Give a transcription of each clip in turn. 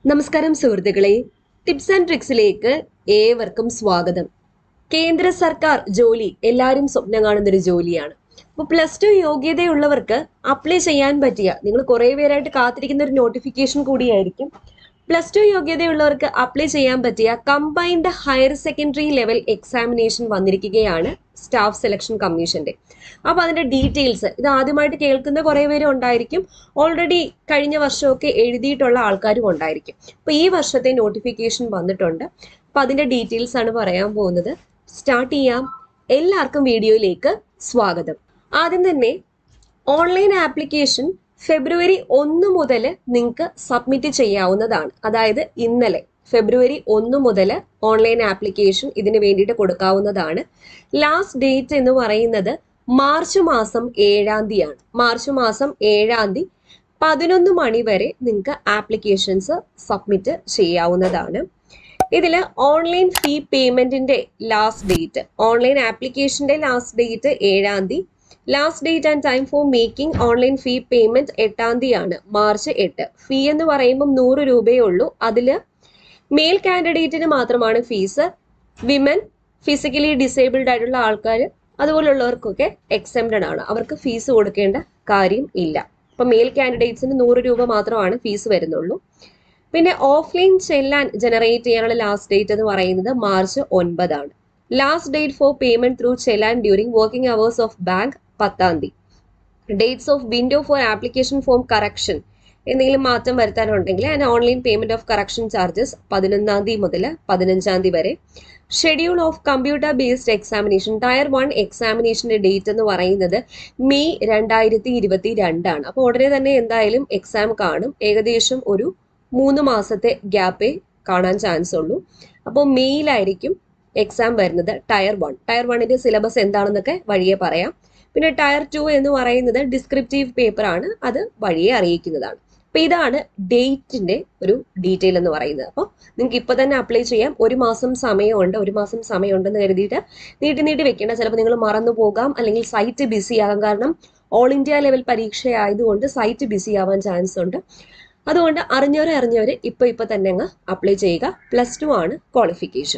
നമസ്കാരം സുഹൃത്തുക്കളെ tips and ട്രിക്സിലേക്ക് ഏവർക്കും സ്വാഗതം കേന്ദ്ര സർക്കാർ ജോലി എല്ലാവരും സ്വപ്നം കാണുന്ന ഒരു ജോലിയാണ് അപ്പോൾ പ്ലസ് ടു യോഗ്യതയുള്ളവർക്ക് അപ്ലൈ ചെയ്യാൻ പറ്റിയ നിങ്ങൾ കുറേ പേരായിട്ട് കാത്തിരിക്കുന്ന ഒരു നോട്ടിഫിക്കേഷൻ കൂടിയായിരിക്കും പ്ലസ് ടു യോഗ്യതയുള്ളവർക്ക് അപ്ലൈ ചെയ്യാൻ പറ്റിയ combined higher secondary level examination വന്നിരിക്കുകയാണ് സ്റ്റാഫ് സെലക്ഷൻ കമ്മീഷന്റെ അപ്പോൾ അതിന്റെ ഡീറ്റെയിൽസ് ഇത് ആദ്യമായിട്ട് കേൾക്കുന്ന കുറേ പേരും ഉണ്ടായിരിക്കും ഓൾറെഡി കഴിഞ്ഞ വർഷമൊക്കെ എഴുതിയിട്ടുള്ള ആൾക്കാരും ഉണ്ടായിരിക്കും അപ്പോൾ ഈ വർഷത്തെ നോട്ടിഫിക്കേഷൻ വന്നിട്ടുണ്ട് അപ്പോൾ അതിന്റെ ഡീറ്റെയിൽസ് ആണ് പറയാൻ പോകുന്നത് സ്റ്റാർട്ട് ചെയ്യാം എല്ലാവർക്കും വീഡിയോയിലേക്ക് സ്വാഗതം ആദ്യം തന്നെ ഓൺലൈൻ ആപ്ലിക്കേഷൻ ഫെബ്രുവരി ഒന്ന് മുതൽ നിങ്ങൾക്ക് സബ്മിറ്റ് ചെയ്യാവുന്നതാണ് അതായത് ഇന്നലെ ഫെബ്രുവരി ഒന്ന് മുതൽ ഓൺലൈൻ ആപ്ലിക്കേഷൻ ഇതിന് വേണ്ടിയിട്ട് കൊടുക്കാവുന്നതാണ് ലാസ്റ്റ് ഡേറ്റ് എന്ന് പറയുന്നത് മാർച്ച് മാസം ഏഴാം തീയതിയാണ് മാർച്ച് മാസം ഏഴാം തീയതി പതിനൊന്ന് മണി വരെ നിങ്ങൾക്ക് ആപ്ലിക്കേഷൻസ് സബ്മിറ്റ് ചെയ്യാവുന്നതാണ് ഇതിൽ ഓൺലൈൻ ഫീ പേയ്മെന്റിന്റെ ലാസ്റ്റ് ഡേറ്റ് ഓൺലൈൻ ആപ്ലിക്കേഷന്റെ ലാസ്റ്റ് ഡേറ്റ് ഏഴാം തീയതി last date and time for making online fee payment എട്ടാം തീയതിയാണ് മാർച്ച് എട്ട് ഫീ എന്ന് പറയുമ്പോൾ നൂറ് രൂപയേ ഉള്ളൂ അതിൽ മെയിൽ കാൻഡിഡേറ്റിന് മാത്രമാണ് ഫീസ് വിമൻ ഫിസിക്കലി ഡിസേബിൾഡ് ആയിട്ടുള്ള ആൾക്കാർ അതുപോലുള്ളവർക്കൊക്കെ എക്സെംപ്റ്റഡ് ആണ് അവർക്ക് ഫീസ് കൊടുക്കേണ്ട കാര്യം ഇല്ല അപ്പം മെയിൽ കാൻഡിഡേറ്റ്സിന് നൂറ് രൂപ മാത്രമാണ് ഫീസ് വരുന്നുള്ളൂ പിന്നെ ഓഫ്ലൈൻ ചെല്ലാൻ ജനറേറ്റ് ചെയ്യാനുള്ള ലാസ്റ്റ് ഡേറ്റ് എന്ന് പറയുന്നത് മാർച്ച് ഒൻപതാണ് last date for payment through challan during working hours of bank പത്താം തീയതി dates of window for application form correction എന്തെങ്കിലും മാറ്റം വരുത്താനുണ്ടെങ്കിൽ and online payment of correction charges പതിനൊന്നാം തീയതി മുതൽ പതിനഞ്ചാം തീയതി വരെ schedule of computer based examination tier one എക്സാമിനേഷന്റെ ഡേറ്റ് എന്ന് പറയുന്നത് മെയ് രണ്ടായിരത്തി ഇരുപത്തി രണ്ടാണ് അപ്പോൾ ഉടനെ തന്നെ എന്തായാലും എക്സാം കാണും ഏകദേശം ഒരു മൂന്ന് മാസത്തെ ഗ്യാപ്പേ കാണാൻ ചാൻസ് ഉള്ളൂ അപ്പോൾ മെയ്യിലായിരിക്കും എക്സാം വരുന്നത് ടയർ വൺ ടയർ വണ്ണിന്റെ സിലബസ് എന്താണെന്നൊക്കെ വഴിയെ പറയാം പിന്നെ ടയർ ടു എന്ന് പറയുന്നത് ഡിസ്ക്രിപ്റ്റീവ് പേപ്പർ ആണ് അത് വഴിയെ അറിയിക്കുന്നതാണ് അപ്പൊ ഇതാണ് ഡേറ്റിന്റെ ഒരു ഡീറ്റെയിൽ എന്ന് പറയുന്നത് അപ്പോൾ നിങ്ങൾക്ക് ഇപ്പൊ തന്നെ അപ്ലൈ ചെയ്യാം ഒരു മാസം സമയമുണ്ട് ഒരു മാസം സമയമുണ്ടെന്ന് കരുതിയിട്ട് നീട്ടി നീട്ടി വെക്കേണ്ട ചിലപ്പോൾ നിങ്ങൾ മറന്നു പോകാം അല്ലെങ്കിൽ സൈറ്റ് ബിസി ആകാം കാരണം ഓൾ ഇന്ത്യ ലെവൽ പരീക്ഷ ആയതുകൊണ്ട് സൈറ്റ് ബിസി ആവാൻ ചാൻസ് ഉണ്ട് അതുകൊണ്ട് അറിഞ്ഞവരെ അറിഞ്ഞവരെ ഇപ്പൊ ഇപ്പൊ തന്നെ അങ്ങ് അപ്ലൈ ചെയ്യുക പ്ലസ് ടു ആണ് ക്വാളിഫിക്കേഷൻ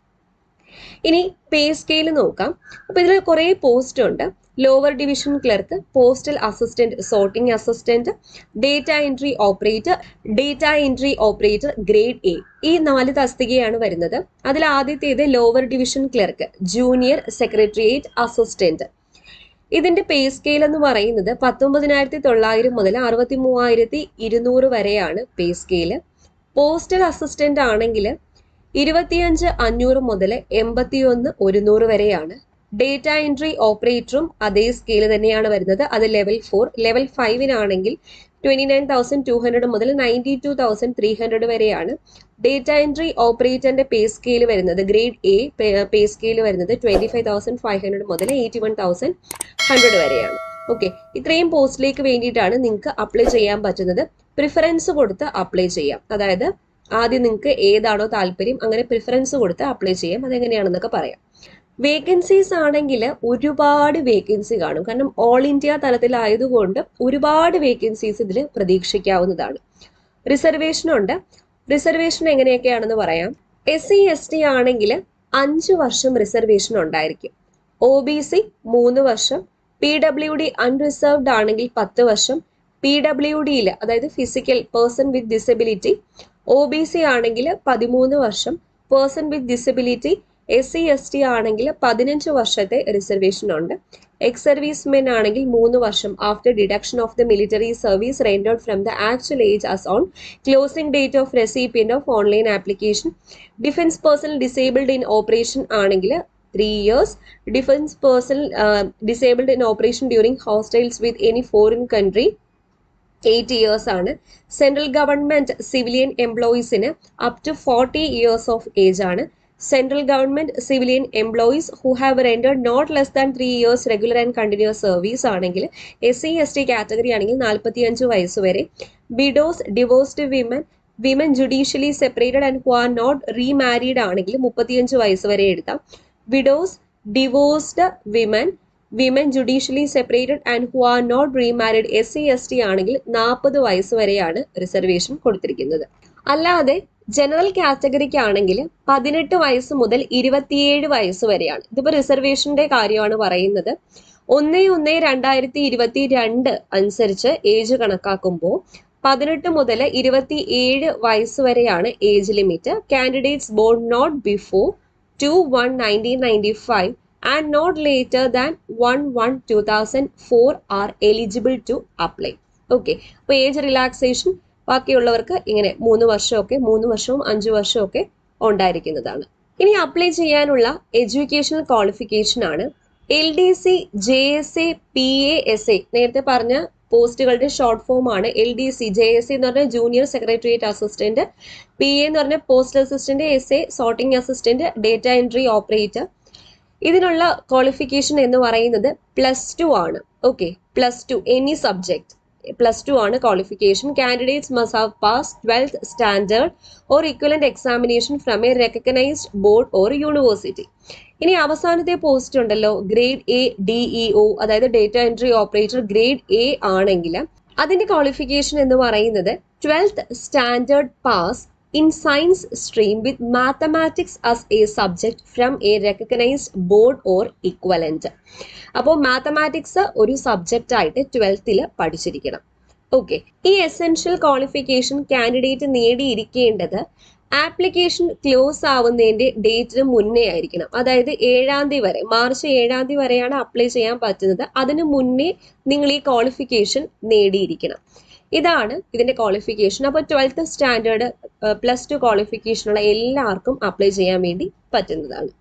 ഇനി പേ സ്കെയിൽ നോക്കാം അപ്പൊ ഇതിൽ കുറേ പോസ്റ്റ് ഉണ്ട് lower division clerk postal assistant sorting assistant data entry operator data entry operator grade A ഈ നാല് തസ്തികയാണ് വരുന്നത് അതിൽ ആദ്യത്തേത് lower division clerk junior secretariat assistant ഇതിന്റെ പേ സ്കെയിൽ എന്ന് പറയുന്നത് പത്തൊമ്പതിനായിരത്തി തൊള്ളായിരം മുതൽ അറുപത്തി മൂവായിരത്തി ഇരുന്നൂറ് വരെയാണ് പേ സ്കെയിൽ പോസ്റ്റൽ അസിസ്റ്റന്റ് ആണെങ്കിൽ ഇരുപത്തിയഞ്ച് അഞ്ഞൂറ് മുതൽ എൺപത്തിയൊന്ന് ഒരുന്നൂറ് വരെയാണ് ഡേറ്റ എൻട്രി ഓപ്പറേറ്ററും അതേ സ്കെയിൽ തന്നെയാണ് വരുന്നത് അത് ലെവൽ ഫോർ ലെവൽ ഫൈവിനാണെങ്കിൽ twenty nine thousand two hundred മുതൽ ninety two thousand three hundred വരെയാണ് ഡേറ്റ എൻട്രി ഓപ്പറേറ്ററിന്റെ പേ സ്കെയിൽ വരുന്നത് ഗ്രേഡ് എ പേ സ്കെയിൽ വരുന്നത് twenty five thousand five hundred മുതൽ എയ്റ്റി വൺ തൗസൻഡ് ഹൺഡ്രഡ് വരെയാണ് ഓക്കെ ഇത്രയും പോസ്റ്റിലേക്ക് വേണ്ടിയിട്ടാണ് നിങ്ങൾക്ക് അപ്ലൈ ചെയ്യാൻ പറ്റുന്നത് പ്രിഫറൻസ് കൊടുത്ത് അപ്ലൈ ചെയ്യാം അതായത് ആദ്യം നിങ്ങൾക്ക് ഏതാണോ താല്പര്യം അങ്ങനെ പ്രിഫറൻസ് കൊടുത്ത് അപ്ലൈ ചെയ്യാം അതെങ്ങനെയാണെന്നൊക്കെ പറയാം വേക്കൻസീസ് ആണെങ്കിൽ ഒരുപാട് വേക്കൻസി കാണും കാരണം ഓൾ ഇന്ത്യ തലത്തിലായതുകൊണ്ട് ഒരുപാട് വേക്കൻസീസ് ഇതിൽ പ്രതീക്ഷിക്കാവുന്നതാണ് റിസർവേഷൻ ഉണ്ട് റിസർവേഷൻ എങ്ങനെയൊക്കെയാണെന്ന് പറയാം എസ് സി എസ് ടി ആണെങ്കിൽ അഞ്ച് വർഷം റിസർവേഷൻ ഉണ്ടായിരിക്കും ഒ ബി സി മൂന്ന് വർഷം പി ഡബ്ല്യു ഡി അൺറിസർവ്ഡ് ആണെങ്കിൽ പത്ത് വർഷം പി ഡബ്ല്യു ഡിയിൽ അതായത് physical person with disability O B C ആണെങ്കിൽ പതിമൂന്ന് വർഷം person with disability S C S T ആണെങ്കിൽ പതിനഞ്ച് വർഷത്തെ റിസർവേഷൻ ഉണ്ട് എക്സ് സർവീസ്മെൻ ആണെങ്കിൽ മൂന്ന് വർഷം after deduction of the military service rendered from the actual age as on closing date of recipient of online application defence person disabled in operation ആണെങ്കിൽ three years defence person disabled in operation during hostiles with any foreign country eight years ആണ് central government civilian എംപ്ലോയീസിന് up to forty years of age ആണ് central government civilian employees who have rendered not less than three years regular and continuous service ആണെങ്കിൽ S C S T category ആണെങ്കിൽ നാൽപ്പത്തിയഞ്ച് വയസ്സ് വരെ widows divorced women women judicially separated and who are not remarried ആണെങ്കിൽ മുപ്പത്തിയഞ്ച് വയസ്സ് വരെ എഴുതാം widows divorced women women judicially separated and who are not remarried S C S T ആണെങ്കിൽ നാൽപ്പത് വയസ്സ് വരെയാണ് റിസർവേഷൻ കൊടുത്തിരിക്കുന്നത് അല്ലാതെ ജനറൽ കാറ്റഗറിക്ക് ആണെങ്കിൽ പതിനെട്ട് വയസ്സ് മുതൽ ഇരുപത്തിയേഴ് വയസ്സ് വരെയാണ് ഇതിപ്പോ റിസർവേഷന്റെ കാര്യമാണ് പറയുന്നത് ഒന്ന് ഒന്ന് രണ്ടായിരത്തി ഇരുപത്തി രണ്ട് അനുസരിച്ച് ഏജ് കണക്കാക്കുമ്പോൾ പതിനെട്ട് മുതൽ ഇരുപത്തി ഏഴ് വയസ്സ് വരെയാണ് age limit candidates born not before two one nineteen ninety five and not later than one one two thousand four are eligible to apply okay അപ്പോൾ ഏജ് റിലാക്സേഷൻ ബാക്കിയുള്ളവർക്ക് ഇങ്ങനെ മൂന്ന് വർഷമൊക്കെ മൂന്ന് വർഷവും അഞ്ച് വർഷവും ഒക്കെ ഉണ്ടായിരിക്കുന്നതാണ് ഇനി അപ്ലൈ ചെയ്യാനുള്ള എഡ്യൂക്കേഷണൽ ക്വാളിഫിക്കേഷൻ ആണ് L D C J S A P A S A നേരത്തെ പറഞ്ഞ പോസ്റ്റുകളുടെ ഷോർട്ട് ഫോം ആണ് L D C J S എന്ന് പറഞ്ഞ junior secretariat assistant P A എന്ന് പറഞ്ഞ post assistant S A sorting assistant data entry operator ഇതിനുള്ള qualification എന്ന് പറയുന്നത് പ്ലസ് ടു ആണ് okay plus two any subject plus two ആണ് qualification candidates must have pass twelfth standard or equivalent examination from a recognised board or university ഇനി അവസാനത്തെ post ഉണ്ടല്ലോ grade A D E O അതായത് data entry operator grade A ആണെങ്കിൽ അതിന്റെ qualification എന്ന് പറയുന്നത് twelfth standard pass in science stream with mathematics as a subject from a recognised board or equivalent അപ്പോൾ mathematics ഒരു സബ്ജക്റ്റ് ആയിട്ട് ട്വൽത്തിൽ പഠിച്ചിരിക്കണം ഓക്കെ ഈ എസെൻഷ്യൽ ക്വാളിഫിക്കേഷൻ കാൻഡിഡേറ്റ് നേടിയിരിക്കേണ്ടത് ആപ്ലിക്കേഷൻ ക്ലോസ് ആവുന്നതിന്റെ ഡേറ്റിന് മുന്നേ ആയിരിക്കണം അതായത് ഏഴാം തീയതി വരെ മാർച്ച് ഏഴാം തീയതി വരെയാണ് അപ്ലൈ ചെയ്യാൻ പറ്റുന്നത് അതിന് മുന്നേ നിങ്ങൾ ഈ ക്വാളിഫിക്കേഷൻ നേടിയിരിക്കണം ഇതാണ് ഇതിന്റെ ക്വാളിഫിക്കേഷൻ അപ്പോൾ ട്വൽത്ത് സ്റ്റാൻഡേർഡ് പ്ലസ് ടു ക്വാളിഫിക്കേഷനുള്ള എല്ലാവർക്കും അപ്ലൈ ചെയ്യാൻ വേണ്ടി പറ്റുന്നതാണ്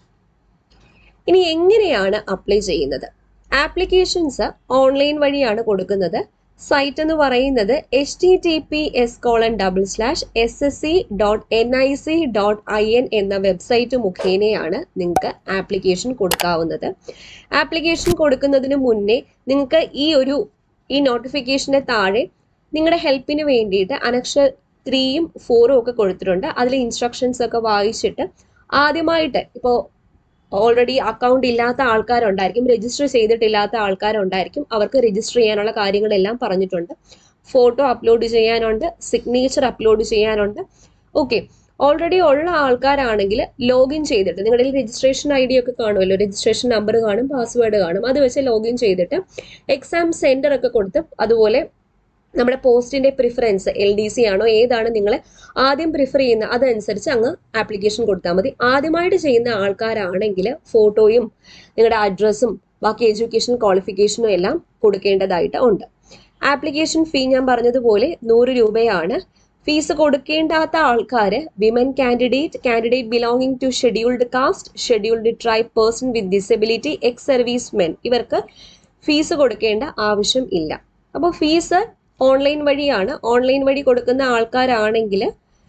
ഇനി എങ്ങനെയാണ് അപ്ലൈ ചെയ്യുന്നത് ആപ്ലിക്കേഷൻസ് ഓൺലൈൻ വഴിയാണ് കൊടുക്കുന്നത് സൈറ്റ് എന്ന് പറയുന്നത് H T T P S colon double slash S S C dot N I C dot I N എന്ന വെബ്സൈറ്റ് മുഖേനയാണ് നിങ്ങൾക്ക് ആപ്ലിക്കേഷൻ കൊടുക്കാവുന്നത് ആപ്ലിക്കേഷൻ കൊടുക്കുന്നതിന് മുന്നേ നിങ്ങൾക്ക് ഈ ഒരു ഈ നോട്ടിഫിക്കേഷന്റെ താഴെ നിങ്ങളുടെ ഹെൽപ്പിന് വേണ്ടിയിട്ട് അനക്ഷർ ത്രീയും ഫോറും ഒക്കെ കൊടുത്തിട്ടുണ്ട് അതിൽ ഇൻസ്ട്രക്ഷൻസ് ഒക്കെ വായിച്ചിട്ട് ആദ്യമായിട്ട് ഇപ്പോൾ ഓൾറെഡി അക്കൗണ്ട് ഇല്ലാത്ത ആൾക്കാരുണ്ടായിരിക്കും രജിസ്റ്റർ ചെയ്തിട്ടില്ലാത്ത ആൾക്കാരുണ്ടായിരിക്കും അവർക്ക് രജിസ്റ്റർ ചെയ്യാനുള്ള കാര്യങ്ങളെല്ലാം പറഞ്ഞിട്ടുണ്ട് ഫോട്ടോ അപ്ലോഡ് ചെയ്യാനുണ്ട് സിഗ്നേച്ചർ അപ്ലോഡ് ചെയ്യാനുണ്ട് ഓക്കെ ഓൾറെഡി ഉള്ള ആൾക്കാരാണെങ്കിൽ ലോഗിൻ ചെയ്തിട്ട് നിങ്ങളുടെ രജിസ്ട്രേഷൻ ഐ ഡി ഒക്കെ കാണുമല്ലോ രജിസ്ട്രേഷൻ നമ്പർ കാണും പാസ്വേഡ് കാണും അത് വെച്ച് ലോഗിൻ ചെയ്തിട്ട് എക്സാം സെന്റർ ഒക്കെ കൊടുത്ത് അതുപോലെ നമ്മുടെ പോസ്റ്റിന്റെ പ്രിഫറൻസ് എൽ ഡി സി ആണോ ഏതാണ് നിങ്ങൾ ആദ്യം പ്രിഫർ ചെയ്യുന്ന അതനുസരിച്ച് അങ്ങ് ആപ്ലിക്കേഷൻ കൊടുത്താൽ മതി ആദ്യമായിട്ട് ചെയ്യുന്ന ആൾക്കാരാണെങ്കിൽ ഫോട്ടോയും നിങ്ങളുടെ അഡ്രസ്സും ബാക്കി എഡ്യൂക്കേഷൻ ക്വാളിഫിക്കേഷനും എല്ലാം കൊടുക്കേണ്ടതായിട്ട് ഉണ്ട് ആപ്ലിക്കേഷൻ ഫീ ഞാൻ പറഞ്ഞതുപോലെ നൂറ് രൂപയാണ് ഫീസ് കൊടുക്കേണ്ടാത്ത ആൾക്കാർ women candidate candidate belonging to scheduled caste scheduled tribe person with disability ex service men ഇവർക്ക് ഫീസ് കൊടുക്കേണ്ട ആവശ്യം ഇല്ല അപ്പോൾ ഫീസ് ഓൺലൈൻ വഴിയാണ് ഓൺലൈൻ വഴി കൊടുക്കുന്ന ആൾക്കാരാണെങ്കിൽ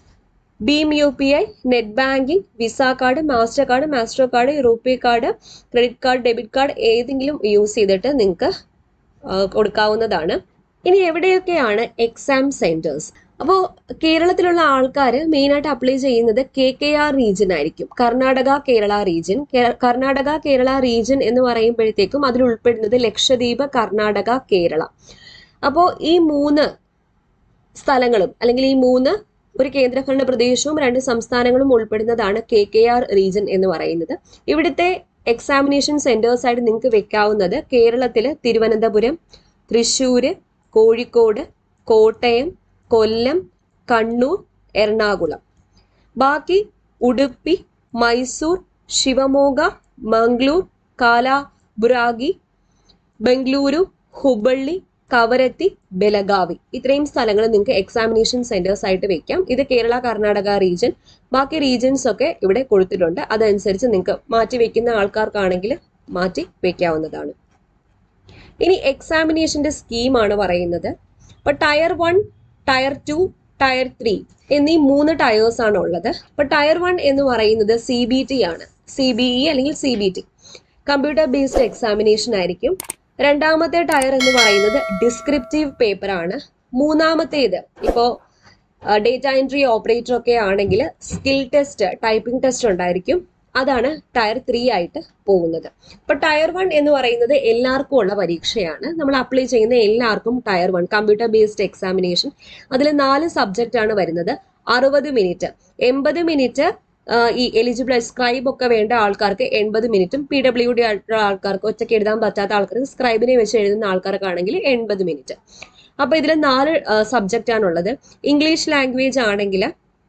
Bhim U P I net banking Visa card Master card Master card RuPay card credit card debit card ഏതെങ്കിലും യൂസ് ചെയ്തിട്ട് നിങ്ങൾക്ക് കൊടുക്കാവുന്നതാണ് ഇനി എവിടെയൊക്കെയാണ് എക്സാം സെന്റേഴ്സ് അപ്പോൾ കേരളത്തിലുള്ള ആൾക്കാർ മെയിനായിട്ട് അപ്ലൈ ചെയ്യുന്നത് കെ കെ ആർ റീജിയൻ ആയിരിക്കും കർണാടക കേരള റീജിയൻ കർണാടക കേരള റീജിയൻ എന്ന് പറയുമ്പോഴത്തേക്കും അതിൽ ഉൾപ്പെടുന്നത് ലക്ഷദ്വീപ് കർണാടക കേരള അപ്പോൾ ഈ മൂന്ന് സ്ഥലങ്ങളും അല്ലെങ്കിൽ ഈ മൂന്ന് ഒരു കേന്ദ്രഭരണ പ്രദേശവും രണ്ട് സംസ്ഥാനങ്ങളും ഉൾപ്പെടുന്നതാണ് കെ കെ ആർ റീജിയൻ എന്ന് പറയുന്നത് ഇവിടുത്തെ എക്സാമിനേഷൻ സെന്റേഴ്സ് ആയിട്ട് നിങ്ങൾക്ക് വെക്കാവുന്നത് കേരളത്തിൽ തിരുവനന്തപുരം തൃശ്ശൂര് കോഴിക്കോട് കോട്ടയം കൊല്ലം കണ്ണൂർ എറണാകുളം ബാക്കി ഉടുപ്പി മൈസൂർ ശിവമോഗ മംഗ്ലൂർ കാലാബുറാഗി ബംഗളൂരു ഹുബള്ളി കവരത്തി ബെലഗാവി ഇത്രയും സ്ഥലങ്ങൾ നിങ്ങൾക്ക് എക്സാമിനേഷൻ സെന്റേഴ്സ് ആയിട്ട് വെക്കാം ഇത് കേരള കർണാടക റീജിയൻ ബാക്കി റീജിയൻസ് ഒക്കെ ഇവിടെ കൊടുത്തിട്ടുണ്ട് അതനുസരിച്ച് നിങ്ങൾക്ക് മാറ്റി വെക്കുന്ന ആൾക്കാർക്കാണെങ്കിൽ മാറ്റി വെക്കാവുന്നതാണ് ഇനി എക്സാമിനേഷന്റെ സ്കീമാണ് പറയുന്നത് അപ്പൊ tier one tier two tier three എന്നീ മൂന്ന് ടയേഴ്സ് ആണ് ഉള്ളത് അപ്പൊ ടയർ വൺ എന്ന് പറയുന്നത് സി ബി ടി ആണ് സി ബി ഇ അല്ലെങ്കിൽ C B T computer based examination ആയിരിക്കും രണ്ടാമത്തെ ടയർ എന്ന് പറയുന്നത് ഡിസ്ക്രിപ്റ്റീവ് പേപ്പർ ആണ് മൂന്നാമത്തേത് ഇപ്പോൾ ഡേറ്റ എൻട്രി ഓപ്പറേറ്റർ ഒക്കെ ആണെങ്കിൽ സ്കിൽ ടെസ്റ്റ് ടൈപ്പിംഗ് ടെസ്റ്റ് ഉണ്ടായിരിക്കും അതാണ് ടയർ ത്രീ ആയിട്ട് പോകുന്നത് അപ്പൊ ടയർ വൺ എന്ന് പറയുന്നത് എല്ലാവർക്കും ഉള്ള പരീക്ഷയാണ് നമ്മൾ അപ്ലൈ ചെയ്യുന്ന എല്ലാവർക്കും tier one computer based examination അതിൽ നാല് സബ്ജക്റ്റ് ആണ് വരുന്നത് അറുപത് മിനിറ്റ് എൺപത് മിനിറ്റ് ഈ എലിജിബിൾ സ്ക്രൈബ് ഒക്കെ വേണ്ട ആൾക്കാർക്ക് എൺപത് മിനിറ്റും പി ഡബ്ല്യു ഡി ആയിട്ടുള്ള ആൾക്കാർക്ക് ഒറ്റയ്ക്ക് എഴുതാൻ പറ്റാത്ത ആൾക്കാർക്ക് സ്ക്രൈബിനെ വെച്ച് എഴുതുന്ന ആൾക്കാർക്കാണെങ്കിൽ എൺപത് മിനിറ്റ് അപ്പൊ ഇതിൽ നാല് സബ്ജക്റ്റ് ആണുള്ളത് ഇംഗ്ലീഷ് ലാംഗ്വേജ് ആണെങ്കിൽ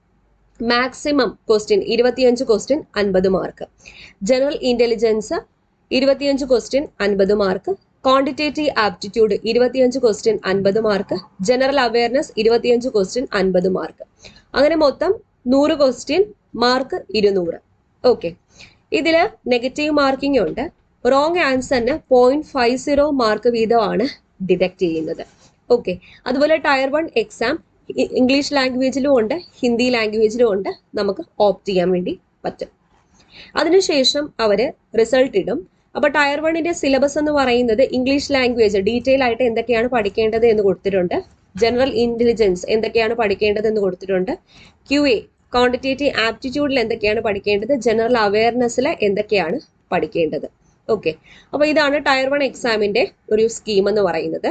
മാക്സിമം ക്വസ്റ്റ്യൻ ഇരുപത്തിയഞ്ച് ക്വസ്റ്റ്യൻ അൻപത് മാർക്ക് ജനറൽ ഇന്റലിജൻസ് ഇരുപത്തിയഞ്ച് ക്വസ്റ്റ്യൻ അൻപത് മാർക്ക് ക്വാണ്ടിറ്റേറ്റീവ് ആപ്റ്റിറ്റ്യൂഡ് ഇരുപത്തിയഞ്ച് ക്വസ്റ്റ്യൻ അൻപത് മാർക്ക് ജനറൽ അവയർനെസ് ഇരുപത്തിയഞ്ച് ക്വസ്റ്റ്യൻ അൻപത് മാർക്ക് അങ്ങനെ മൊത്തം നൂറ് ക്വസ്റ്റ്യൻ മാർക്ക് ഇരുന്നൂറ് ഓക്കെ ഇതില് നെഗറ്റീവ് മാർക്കിംഗ് ഉണ്ട് റോങ് ആൻസറിന് പോയിന്റ് ഫൈവ് സീറോ മാർക്ക് വീതമാണ് ഡിഡക്ട് ചെയ്യുന്നത് ഓക്കെ അതുപോലെ ടയർ വൺ എക്സാം ഇംഗ്ലീഷ് ലാംഗ്വേജിലും ഉണ്ട് ഹിന്ദി ലാംഗ്വേജിലും ഉണ്ട് നമുക്ക് ഓപ്റ്റ് ചെയ്യാൻ വേണ്ടി പറ്റും അതിനുശേഷം അവര് റിസൾട്ട് ഇടും അപ്പൊ ടയർ വണ്ണിന്റെ സിലബസ് എന്ന് പറയുന്നത് ഇംഗ്ലീഷ് ലാംഗ്വേജ് ഡീറ്റെയിൽ ആയിട്ട് എന്തൊക്കെയാണ് പഠിക്കേണ്ടത് എന്ന് കൊടുത്തിട്ടുണ്ട് ജനറൽ ഇന്റലിജൻസ് എന്തൊക്കെയാണ് പഠിക്കേണ്ടത് എന്ന് കൊടുത്തിട്ടുണ്ട് ക്യു എ ക്വാണ്ടിറ്റേറ്റീവ് ആപ്റ്റിറ്റ്യൂഡിൽ എന്തൊക്കെയാണ് പഠിക്കേണ്ടത് ജനറൽ അവയർനെസ്സിൽ എന്തൊക്കെയാണ് പഠിക്കേണ്ടത് ഓക്കെ അപ്പൊ ഇതാണ് ടയർ വൺ എക്സാമിന്റെ ഒരു സ്കീം എന്ന് പറയുന്നത്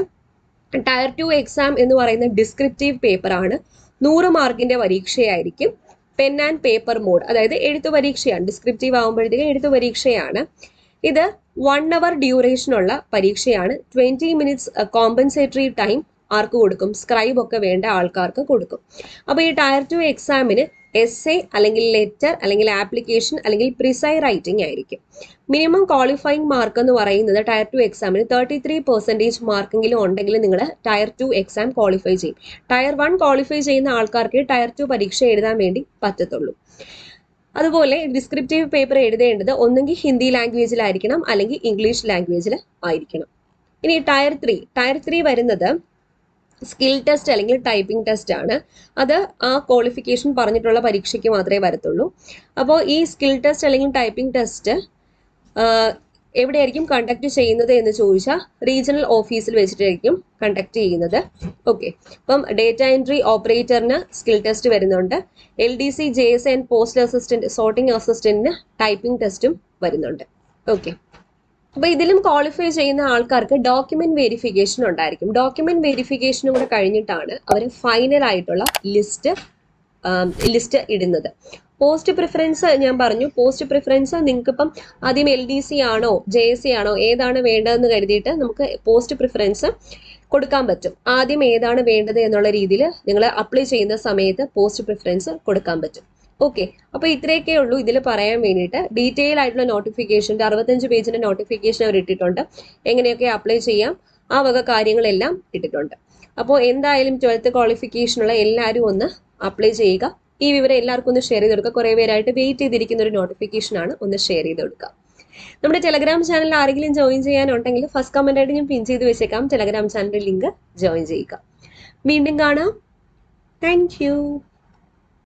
ടയർ ടു എക്സാം എന്ന് പറയുന്ന ഡിസ്ക്രിപ്റ്റീവ് പേപ്പർ ആണ് നൂറ് മാർക്കിന്റെ പരീക്ഷയായിരിക്കും പെൻ ആൻഡ് പേപ്പർ മോഡ് അതായത് എഴുത്തു പരീക്ഷയാണ് ഡിസ്ക്രിപ്റ്റീവ് ആകുമ്പോഴത്തേക്ക് എഴുത്തു പരീക്ഷയാണ് ഇത് വൺ അവർ ഡ്യൂറേഷനുള്ള പരീക്ഷയാണ് ട്വന്റി മിനിറ്റ്സ് കോമ്പൻസേറ്ററി ടൈം ആർക്ക് കൊടുക്കും സ്ക്രൈബ് ഒക്കെ വേണ്ട ആൾക്കാർക്ക് കൊടുക്കും അപ്പോൾ ഈ ടയർ ടു എക്സാമിന് എസ് എ അല്ലെങ്കിൽ ലെറ്റർ അല്ലെങ്കിൽ ആപ്ലിക്കേഷൻ അല്ലെങ്കിൽ പ്രിസൈ റൈറ്റിംഗ് ആയിരിക്കും മിനിമം ക്വാളിഫയിങ് മാർക്ക് എന്ന് പറയുന്നത് ടയർ ടു എക്സാമിന് തേർട്ടി ത്രീ പെർസെൻറ്റേജ് മാർക്കെങ്കിലും ഉണ്ടെങ്കിൽ നിങ്ങൾ ടയർ ടു എക്സാം ക്വാളിഫൈ ചെയ്യും ടയർ വൺ ക്വാളിഫൈ ചെയ്യുന്ന ആൾക്കാർക്ക് ടയർ ടു പരീക്ഷ എഴുതാൻ വേണ്ടി പറ്റത്തുള്ളൂ അതുപോലെ ഡിസ്ക്രിപ്റ്റീവ് പേപ്പർ എഴുതേണ്ടത് ഒന്നെങ്കിൽ ഹിന്ദി ലാംഗ്വേജിലായിരിക്കണം അല്ലെങ്കിൽ ഇംഗ്ലീഷ് ലാംഗ്വേജിൽ ആയിരിക്കണം ഇനി ടയർ ത്രീ ടയർ ത്രീ വരുന്നത് സ്കിൽ ടെസ്റ്റ് അല്ലെങ്കിൽ ടൈപ്പിംഗ് ടെസ്റ്റ് ആണ് അത് ആ ക്വാളിഫിക്കേഷൻ പറഞ്ഞിട്ടുള്ള പരീക്ഷയ്ക്ക് മാത്രമേ വരത്തുള്ളൂ അപ്പോൾ ഈ സ്കിൽ ടെസ്റ്റ് അല്ലെങ്കിൽ ടൈപ്പിംഗ് ടെസ്റ്റ് എവിടെയായിരിക്കും കണ്ടക്ട് ചെയ്യുന്നത് എന്ന് ചോദിച്ചാൽ റീജിയണൽ ഓഫീസിൽ വെച്ചിട്ടായിരിക്കും കണ്ടക്ട് ചെയ്യുന്നത് ഓക്കെ അപ്പം ഡേറ്റ എൻട്രി ഓപ്പറേറ്ററിന് സ്കിൽ ടെസ്റ്റ് വരുന്നുണ്ട് L D C J S and postal assistant sorting അസിസ്റ്റന്റിന് ടൈപ്പിംഗ് ടെസ്റ്റും വരുന്നുണ്ട് ഓക്കെ അപ്പൊ ഇതിലും ക്വാളിഫൈ ചെയ്യുന്ന ആൾക്കാർക്ക് ഡോക്യുമെന്റ് വെരിഫിക്കേഷൻ ഉണ്ടായിരിക്കും ഡോക്യുമെന്റ് വെരിഫിക്കേഷനും കൂടെ കഴിഞ്ഞിട്ടാണ് അവർ ഫൈനൽ ആയിട്ടുള്ള ലിസ്റ്റ് ലിസ്റ്റ് ഇടുന്നത് പോസ്റ്റ് പ്രിഫറൻസ് ഞാൻ പറഞ്ഞു പോസ്റ്റ് പ്രിഫറൻസ് നിങ്ങൾക്ക് ഇപ്പം ആദ്യം എൽ ഡി സി ആണോ ജെ എസ് സി ആണോ ഏതാണ് വേണ്ടതെന്ന് കരുതിയിട്ട് നമുക്ക് പോസ്റ്റ് പ്രിഫറൻസ് കൊടുക്കാൻ പറ്റും ആദ്യം ഏതാണ് വേണ്ടത് എന്നുള്ള രീതിയിൽ നിങ്ങൾ അപ്ലൈ ചെയ്യുന്ന സമയത്ത് പോസ്റ്റ് പ്രിഫറൻസ് കൊടുക്കാൻ പറ്റും ഓക്കെ അപ്പൊ ഇത്രയൊക്കെ ഉള്ളൂ ഇതിൽ പറയാൻ വേണ്ടിയിട്ട് ഡീറ്റെയിൽ ആയിട്ടുള്ള നോട്ടിഫിക്കേഷൻ്റെ അറുപത്തഞ്ച് പേജിന്റെ നോട്ടിഫിക്കേഷൻ അവർ ഇട്ടിട്ടുണ്ട് എങ്ങനെയൊക്കെ അപ്ലൈ ചെയ്യാം ആ വക കാര്യങ്ങളെല്ലാം ഇട്ടിട്ടുണ്ട് അപ്പോൾ എന്തായാലും ട്വൽത്ത് ക്വാളിഫിക്കേഷനുള്ള എല്ലാവരും ഒന്ന് അപ്ലൈ ചെയ്യുക ഈ വിവരം എല്ലാവർക്കും ഒന്ന് ഷെയർ ചെയ്ത് കൊടുക്കുക കുറേ പേരായിട്ട് വെയിറ്റ് ചെയ്തിരിക്കുന്ന ഒരു നോട്ടിഫിക്കേഷൻ ആണ് ഒന്ന് ഷെയർ ചെയ്ത് കൊടുക്കുക നമ്മുടെ ടെലഗ്രാം ചാനലിൽ ആരെങ്കിലും ജോയിൻ ചെയ്യാനുണ്ടെങ്കിൽ ഫസ്റ്റ് കമന്റ് ആയിട്ട് ഞാൻ പിൻ ചെയ്ത് വെച്ചേക്കാം ടെലഗ്രാം ചാനലിന്റെ ലിങ്ക് ജോയിൻ ചെയ്യുക വീണ്ടും കാണാം താങ്ക്